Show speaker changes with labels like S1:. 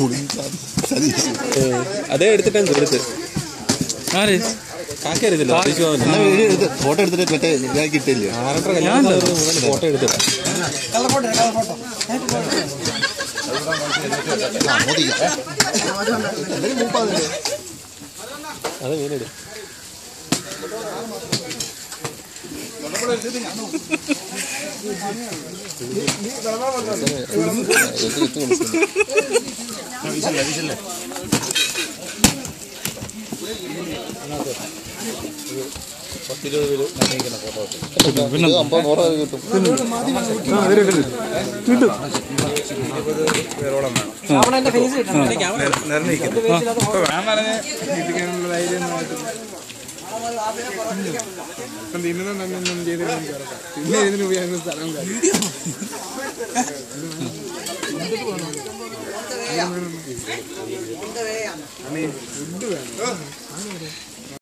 S1: അതേ എടുത്തിട്ടാണ് കൊടുത്ത്
S2: ആര്
S1: കാക്ക എടുത്തില്ല
S3: ഫോട്ടോ എടുത്തിട്ട് മറ്റേ ഇതാക്കി ഇട്ടില്ലേ
S1: ആരുടെ കല്യാണം ഫോട്ടോ എടുത്തില്ല അത് മീനെടു
S4: പിന്നെ ഇതിന് ഉപയോഗിക്കുന്ന സ്ഥലം ഫുഡ് വേണം